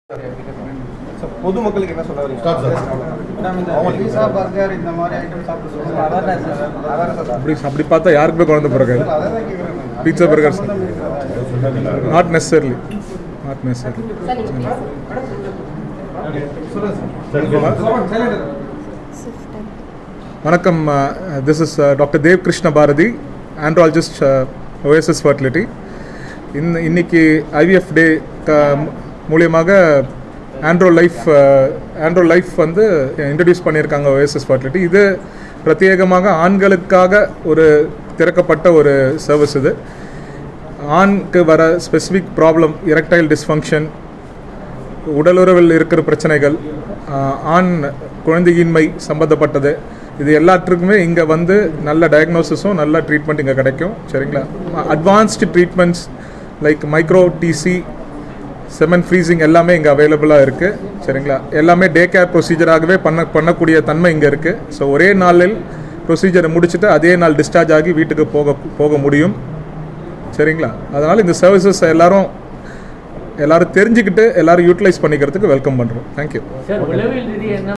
Sir, பொதுமக்களுக்கு என்ன சொல்ல வரீங்க Stop, sir. மேடம், இந்த பீஸா பர்கர் இந்த மாதிரி ஐட்டம் சாப்பிட்டு சொல்லுங்க அவேர்னஸ் அவேர்னஸ் அப்படி அப்படி பார்த்தா யாருக்குமே குழந்தை பிறக்காது அதான் தான் கேட்குறேன் நான். Pizza burgers. சம்பந்தம் இருக்கிறதா? நாட் நெசசர்லி நாட் நெசசர்லி வணக்கம் this is doctor Dev Krishna Bharathi andrologist OSS fertility in இன்னைக்கு ஐவிஎஃப் டே க மூலியமாக ஆண்ட்ரோ லைஃப் ஆண்ட்ரோ லைஃப் வந்து இன்ட்ரடியூஸ் பண்ணியிருக்காங்க ஓஎஸ்எஸ் ஃபர்டிலிட்டி இது பிரத்யேகமாக ஆண்களுக்காக ஒரு திறக்கப்பட்ட ஒரு சர்வீஸ் இது ஆண்க்கு வர ஸ்பெசிஃபிக் ப்ராப்ளம் எரக்டைல் டிஸ்ஃபங்க்ஷன் உடலுறவில் இருக்கிற பிரச்சனைகள் ஆஹ், ஆண் குழந்தையின்மை சம்மந்தப்பட்டது இது எல்லாத்துக்குமே இங்கே வந்து நல்ல டயக்னோசிஸும் நல்ல ட்ரீட்மெண்ட் இங்கே கிடைக்கும் சரிங்களா advanced treatments like micro TESE semen freezing எல்லாமே இங்கே அவைலபிளாக இருக்குது சரிங்களா எல்லாமே டே கேர் ப்ரொசீஜராகவே பண்ண பண்ணக்கூடிய தன்மை இங்கே இருக்குது ஸோ ஒரே நாளில் ப்ரொசீஜரை முடிச்சுட்டு அதே நாள் டிஸ்சார்ஜ் ஆகி வீட்டுக்கு போக போக முடியும் சரிங்களா அதனால் இந்த சர்வீசஸ் எல்லாரும் எல்லாரும் தெரிஞ்சுக்கிட்டு எல்லாரும் யூட்டிலைஸ் பண்ணிக்கிறதுக்கு வெல்கம் பண்ணுறோம் தேங்க்யூ சார் உளவியல் ரீதியாக என்ன